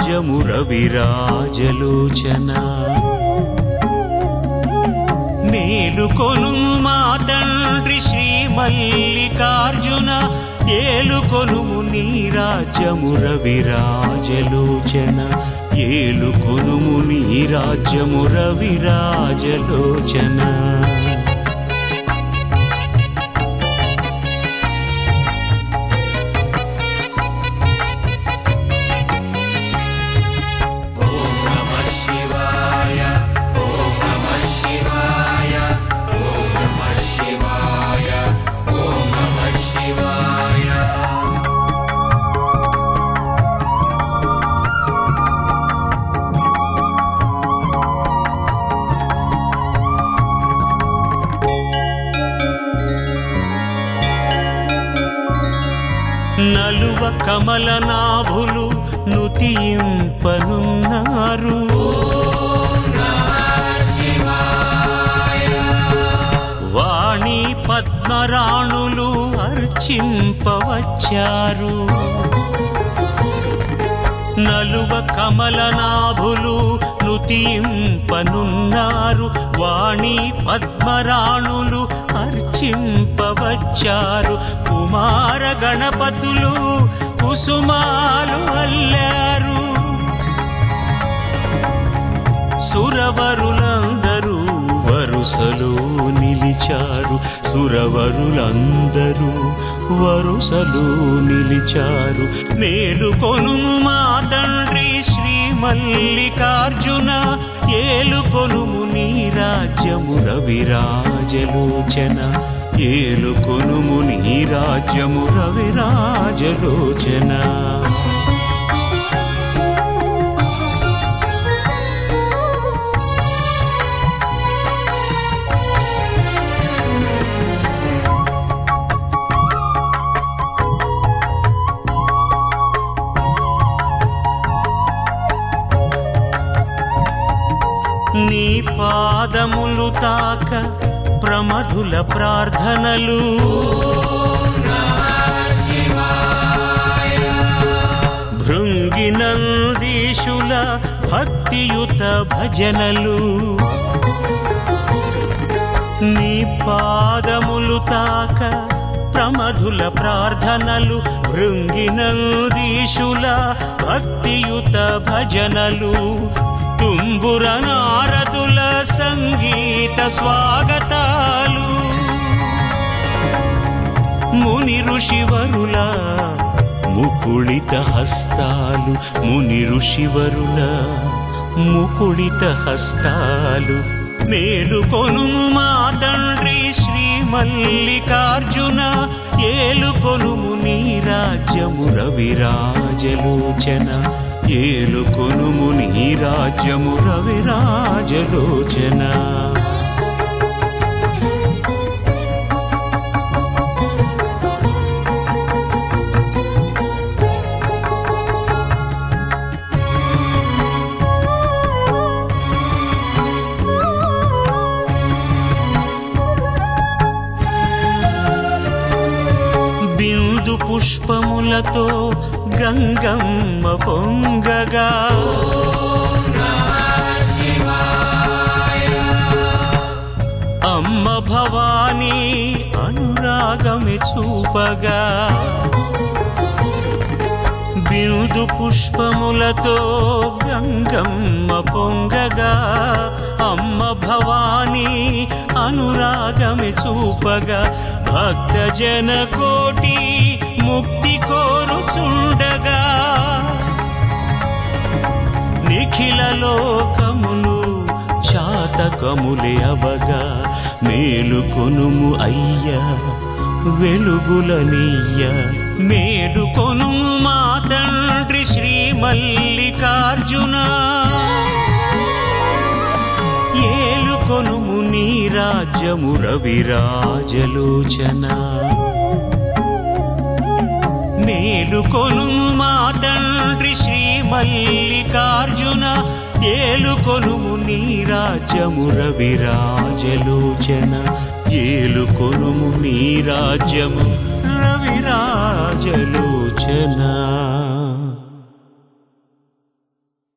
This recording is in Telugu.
రాజ్యము రవిరాజలోచన మేలుకొనుము మా తండ్రి శ్రీ మల్లికార్జున ఏలుకొనుము నీ రాజ్యము రవిరాజలోచన ఏలుకొనుము నీ రాజ్యము రవిరాజలోచన నలువ కమల నాభులు నుతియింపనున్నారు వాణి పద్మరాణులు అర్చింపవచ్చారు నలువ కమల నాభులు నుతింపనున్నారు వాణి పద్మరాణులు అర్చింపవచ్చారు కుమార గణపతులు కుసుమాలు అల్లారు సురవరులందరూ వరుసలో నిలిచారు సురవరులందరూ వరుసలో నిలిచారు మేలుకొనుము మా తండ్రి శ్రీ మల్లికార్జున ఏలుకొనుము నీ రాజ్యము రవిరాజలోచన ఏలుకొనుము నీ రాజ్యము రవిరాజలోచన నీ పాదములు తాక ప్రమధుల ప్రార్థనలు భృంగినందీశుల భక్తియుత భజనలు నీ పాదములు తాక ప్రమధుల ప్రార్థనలు భృంగినందీశుల భక్తియుత భజనలు తుంబుర నారదుల సంగీత స్వాగతాలు ముని ఋషివరుల ముకుళిత హస్తాలు ముని ఋషివరుల ముకుళిత హస్తాలు మేలుకొనుము మా తండ్రి శ్రీ మల్లికార్జున ఏలుకొనుము నీ రాజ్యము రవిరాజలోచన ఏలుకొనుము నీ రాజ్యము రవిరాజలోచన బిందు పుష్పములతో గంగమ్మ పొంగగా అమ్మ భవానీ అనురాగమి చూపగా బిందు పుష్పములతో గంగమ్మ పొంగగా అమ్మ భవానీ అనురాగమి చూపగా భక్త జన కోటి ముక్తి కోరుచుండగా నిఖిల లోకములు చాతకములే అవగా మేలుకొనుము అయ్యా వెలుగులనియ్య మేలుకొనుము మా తండ్రి శ్రీ మల్లికార్జున ఏలుకొనుము నీ రాజ్యము రవిరాజలోచన మేలుకొనుము మా తండ్రి శ్రీ మల్లికార్జున ఏలుకొనుము నీ రాజ్యము రవిరాజలోచన ఏలుకొనుము నీ రాజ్యము రవిరాజలోచన